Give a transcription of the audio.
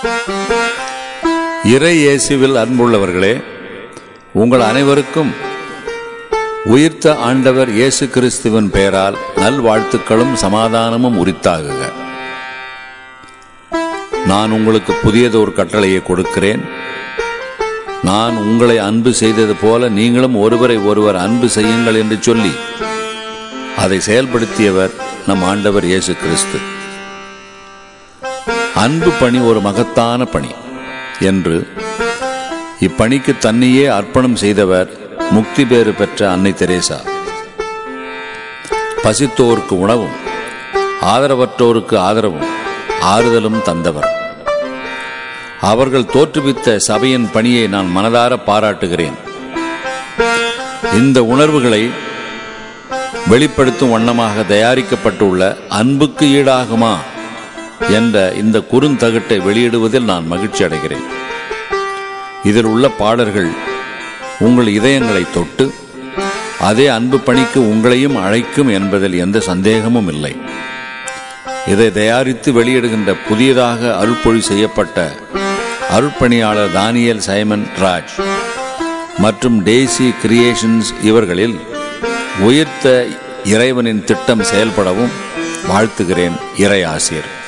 இறை இயேசுவில் அன்புள்ளவர்களே உங்கள் அனைவருக்கும் உயிர்த்த ஆண்டவர் இயேசு கிறிஸ்துவின் பெயரால் நல்வாழ்த்துக்களும் சமாதானமும் உரித்தாகுக நான் உங்களுக்கு புதியதொரு கட்டளையை கொடுக்கிறேன் நான் உங்களை அன்பு செய்தது போல நீங்களும் ஒருவரை ஒருவர் அன்பு செய்யுங்கள் என்று சொல்லி அதை செயல்படுத்தியவர் நம் ஆண்டவர் இயேசு கிறிஸ்து அன்பு பணி ஒரு மகத்தான பணி என்று இப்பணிக்கு தன்னையே அர்ப்பணம் செய்தவர் முக்தி பேறு பெற்ற அன்னை தெரேசா பசித்தோருக்கு உணவும் ஆதரவற்றோருக்கு ஆதரவும் ஆறுதலும் தந்தவர் அவர்கள் தோற்றுவித்த சபையின் பணியை நான் மனதார பாராட்டுகிறேன் இந்த உணர்வுகளை வெளிப்படுத்தும் வண்ணமாக தயாரிக்கப்பட்டுள்ள அன்புக்கு ஈடாகுமா என்ற இந்த குறுந்தகட்டை வெளியிடுவதில் நான் மகிழ்ச்சி அடைகிறேன் இதில் உள்ள பாடல்கள் உங்கள் இதயங்களை தொட்டு அதே அன்பு பணிக்கு உங்களையும் அழைக்கும் என்பதில் எந்த சந்தேகமும் இல்லை இதை தயாரித்து வெளியிடுகின்ற புதியதாக அருள்பொழி செய்யப்பட்ட அருட்பணியாளர் தானியல் சைமன் ராஜ் மற்றும் டேசி கிரியேஷன்ஸ் இவர்களில் உயிர்த்த இறைவனின் திட்டம் செயல்படவும் வாழ்த்துகிறேன் இறை ஆசிரியர்